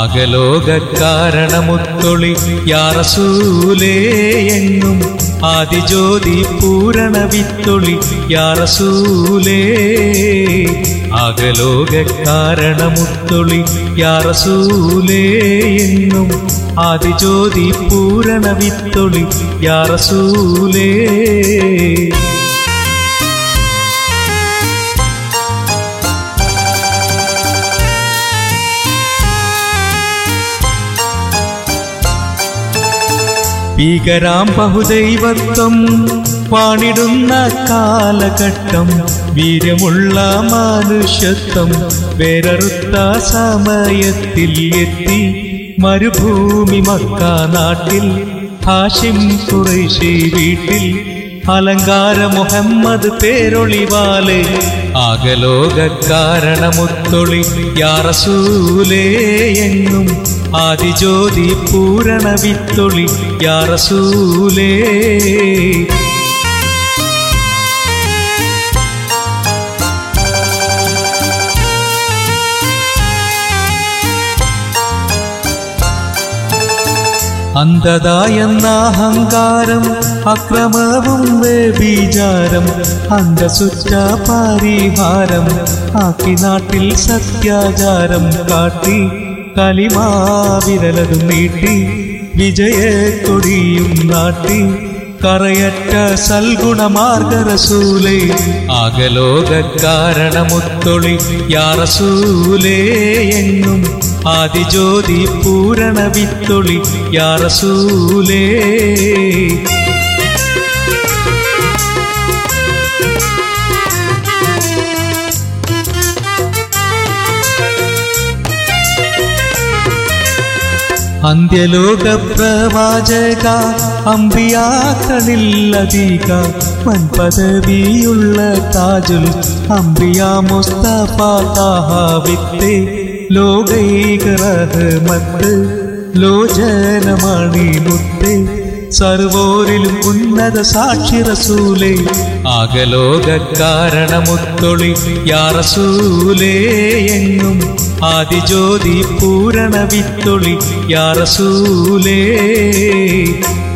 ആകലോക കാരണമുത്തൊളി യാറസൂലേ എങ്ങും ആദിജ്യോതി പൂരണ വിത്തൊളി യാറസൂലേ ആകലോക കാരണമുത്തൊളി യാറസൂലേ എങ്ങും ആദിജ്യോതി പൂരണ വിത്തൊളി യാറസൂലേ ഭീകരാം ബഹുദൈവത്വം വാണിടുന്ന കാലഘട്ടം വീര്യമുള്ള മനുഷ്യത്വം വേററുത്ത സമയത്തിൽ എത്തി മരുഭൂമി മക്ക നാട്ടിൽ ഹാഷിം കുറേശി വീട്ടിൽ അലങ്കാര മുഹമ്മദ് പേരൊളിവാലെ ആകലോക കാരണമുത്തൊളി യാറസൂലേ എങ്ങും ആദിജ്യോതി പൂരണ വിത്തൊളി യാറസൂലേ അന്ധത എന്ന അഹങ്കാരം അക്രമവും വ്യഭിചാരം അന്ധസുറ്റ പരിഹാരം ആക്കി നാട്ടിൽ സത്യാചാരം കാട്ടി കലിമാവിരലതും നീട്ടി വിജയക്കൊടിയും നാട്ടി കറയറ്റ സൽഗുണമാർഗരസൂലേ ആകലോക കാരണമുത്തൊളി യാറസൂലേ എങ്ങും ആദിജ്യോതി പൂരണ വിത്തൊളി യാറസൂലേ അന്ത്യലോക പ്രവാചക അമ്പിയാക്കളില്ലധിക വൻപദവിയുള്ള താജുൽ അമ്പിയ മുസ്തഫ താഹാവിത്തെ ലോകൈക റഹ്മത്ത് ലോചനമണി മുത്തേ സർവോരിലും ഉന്നത സാക്ഷി റസൂലേ ആകലോക കാരണമുത്തൊളി യാറസൂലേ എങ്ങും ആദിജ്യോതി പൂരണ വിത്തൊളി യാറസൂലേ